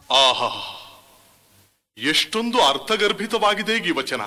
ಆಹಾ ಎಷ್ಟೊಂದು ಅರ್ಥಗರ್ಭಿತವಾಗಿದೆ ಈ ವಚನ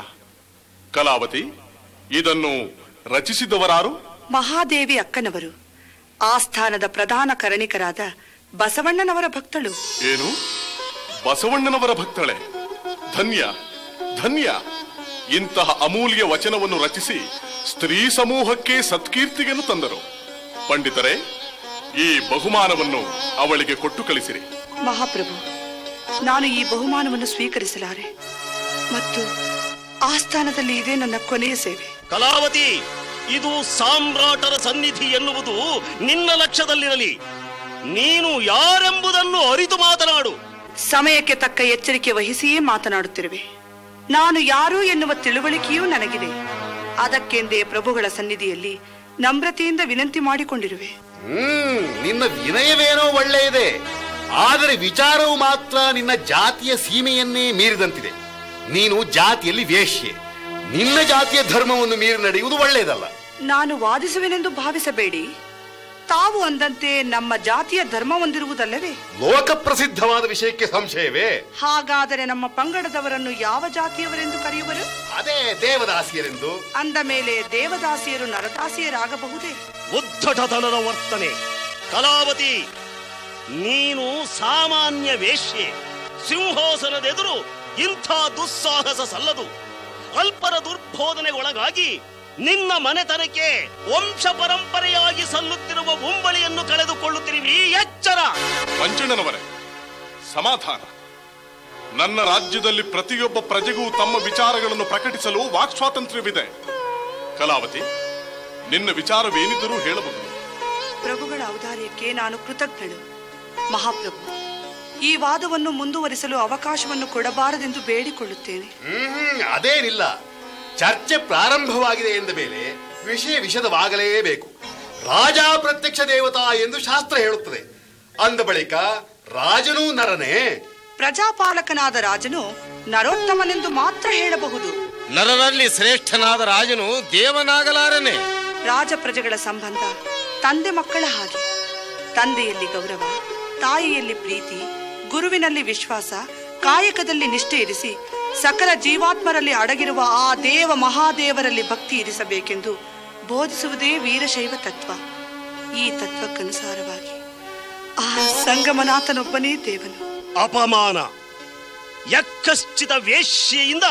ಕಲಾವತಿ ಇದನ್ನು ರಚಿಸಿದವರಾರು ಮಹಾದೇವಿ ಅಕ್ಕನವರು ಆಸ್ಥಾನದ ಪ್ರಧಾನ ಕರಣಿಕರಾದ ಬಸವಣ್ಣನವರ ಭಕ್ತಳು ಏನು ಬಸವಣ್ಣನವರ ಭಕ್ತಳೆ ಧನ್ಯ ಧನ್ಯ ಇಂತಹ ಅಮೂಲ್ಯ ವಚನವನ್ನು ರಚಿಸಿ ಸ್ತ್ರೀ ಸಮೂಹಕ್ಕೆ ಸತ್ಕೀರ್ತಿಗೆನು ತಂದರು ಪಂಡಿತರೇ ಈ ಬಹುಮಾನವನ್ನು ಅವಳಿಗೆ ಕೊಟ್ಟು ಕಳಿಸಿರಿ ಮಹಾಪ್ರಭು ನಾನು ಈ ಬಹುಮಾನವನ್ನು ಸ್ವೀಕರಿಸಲಾರೆ ಮತ್ತು ಆಸ್ಥಾನದಲ್ಲಿ ಇದೆ ನನ್ನ ಕೊನೆಯ ಸೇವೆ ಕಲಾವತಿ ಇದು ಸಾಮ್ರಾಟರ ಸನ್ನಿಧಿ ಎನ್ನುವುದು ನಿನ್ನ ಲಕ್ಷ್ಯದಲ್ಲಿರಲಿ ನೀನು ಯಾರೆಂಬುದನ್ನು ಅರಿತು ಮಾತನಾಡು ಸಮಯಕ್ಕೆ ತಕ್ಕ ಎಚ್ಚರಿಕೆ ವಹಿಸಿಯೇ ಮಾತನಾಡುತ್ತಿರುವೆ ನಾನು ಯಾರು ಎನ್ನುವ ತಿಳುವಳಿಕೆಯೂ ನನಗಿದೆ ಅದಕ್ಕೆಂದೇ ಪ್ರಭುಗಳ ಸನ್ನಿಧಿಯಲ್ಲಿ ನಮ್ರತೆಯಿಂದ ವಿನಂತಿ ಮಾಡಿಕೊಂಡಿರುವೆ ಹ್ಮ್ ನಿನ್ನ ವಿನಯವೇನೋ ಒಳ್ಳೆಯದೇ ಆದರೆ ವಿಚಾರವು ಮಾತ್ರ ನಿನ್ನ ಜಾತಿಯ ಸೀಮೆಯನ್ನೇ ಮೀರಿದಂತಿದೆ ನೀನು ಜಾತಿಯಲ್ಲಿ ವೇಶ್ಯೆ ನಿನ್ನ ಜಾತಿಯ ಧರ್ಮವನ್ನು ಮೀರಿ ನಡೆಯುವುದು ಒಳ್ಳೆಯದಲ್ಲ ನಾನು ವಾದಿಸುವೆನೆಂದು ಭಾವಿಸಬೇಡಿ ತಾವು ಅಂದಂತೆ ನಮ್ಮ ಜಾತಿಯ ಧರ್ಮ ಹೊಂದಿರುವುದಲ್ಲವೇ ಲೋಕ ಪ್ರಸಿದ್ಧವಾದ ವಿಷಯಕ್ಕೆ ಸಂಶಯವೇ ಹಾಗಾದರೆ ನಮ್ಮ ಪಂಗಡದವರನ್ನು ಯಾವ ಜಾತಿಯವರೆಂದು ಕರೆಯುವರು ಅದೇ ದೇವದಾಸಿಯರೆಂದು ಅಂದ ಮೇಲೆ ದೇವದಾಸಿಯರು ನರದಾಸಿಯರಾಗಬಹುದೇ ಉದ್ದಟತನದ ವರ್ತನೆ ಕಲಾವತಿ ನೀನು ಸಾಮಾನ್ಯ ವೇಶ್ಯೆ ಸಿಂಹಾಸನದೆದುರು ಇಂಥ ದುಸ್ಸಾಹಸ ಸಲ್ಲದು ಅಲ್ಪರ ದುರ್ಬೋಧನೆಗೊಳಗಾಗಿ ನಿನ್ನ ಮನೆತನಕ್ಕೆ ವಂಶ ಪರಂಪರೆಯಾಗಿ ಸಲ್ಲುತ್ತಿರುವ ಉಂಬಳಿಯನ್ನು ಕಳೆದುಕೊಳ್ಳುತ್ತಿರುವಿ ಎಚ್ಚರ ಮಂಚಣ್ಣನವರೇ ಸಮಾಧಾನ ನನ್ನ ರಾಜ್ಯದಲ್ಲಿ ಪ್ರತಿಯೊಬ್ಬ ಪ್ರಜೆಗೂ ತಮ್ಮ ವಿಚಾರಗಳನ್ನು ಪ್ರಕಟಿಸಲು ವಾಕ್ ಸ್ವಾತಂತ್ರ್ಯವಿದೆ ಕಲಾವತಿ ನಿನ್ನ ವಿಚಾರವೇನಿದ್ದರೂ ಹೇಳಬಹುದು ಪ್ರಭುಗಳ ಔದಾರ್ಯಕ್ಕೆ ನಾನು ಕೃತಜ್ಞಳು ಮಹಾಪ್ರಭು ಈ ವಾದವನ್ನು ಮುಂದುವರಿಸಲು ಅವಕಾಶವನ್ನು ಕೊಡಬಾರದೆಂದು ಬೇಡಿಕೊಳ್ಳುತ್ತೇನೆ ಹ್ಮ್ ಅದೇನಿಲ್ಲ ಚರ್ಚೆ ಪ್ರಾರಂಭವಾಗಿದೆ ಎಂದ ಮೇಲೆ ವಿಷಯ ವಿಷದವಾಗಲೇಬೇಕು ರಾಜ ಪ್ರತ್ಯಕ್ಷ ದೇವತಾ ಎಂದು ಶಾಸ್ತ್ರ ಹೇಳುತ್ತದೆ ಅಂದ ಬಳಿಕ ರಾಜನೂ ನರನೇ ಪ್ರಜಾಪಾಲಕನಾದ ರಾಜನು ನರೋತ್ತಮನೆಂದು ಮಾತ್ರ ಹೇಳಬಹುದು ನರರಲ್ಲಿ ಶ್ರೇಷ್ಠನಾದ ರಾಜನು ದೇವನಾಗಲಾರನೆ ರಾಜ ಪ್ರಜೆಗಳ ಸಂಬಂಧ ತಂದೆ ಮಕ್ಕಳ ಹಾಗೆ ತಂದೆಯಲ್ಲಿ ಗೌರವ ತಾಯಿಯಲ್ಲಿ ಪ್ರೀತಿ ಗುರುವಿನಲ್ಲಿ ವಿಶ್ವಾಸ ಕಾಯಕದಲ್ಲಿ ನಿಷ್ಠೆ ಇರಿಸಿ ಸಕಲ ಜೀವಾತ್ಮರಲ್ಲಿ ಅಡಗಿರುವ ಆ ದೇವ ಮಹಾದೇವರಲ್ಲಿ ಭಕ್ತಿ ಇರಿಸಬೇಕೆಂದು ಬೋಧಿಸುವುದೇ ವೀರಶೈವ ತತ್ವ ಈ ತತ್ವಕ್ಕನುಸಾರವಾಗಿ ಆ ಸಂಗಮನಾಥನೊಬ್ಬನೇ ದೇವನು ಅಪಮಾನ ಯಕ್ಕಶ್ಚಿತ ವೇಶ್ಯೆಯಿಂದ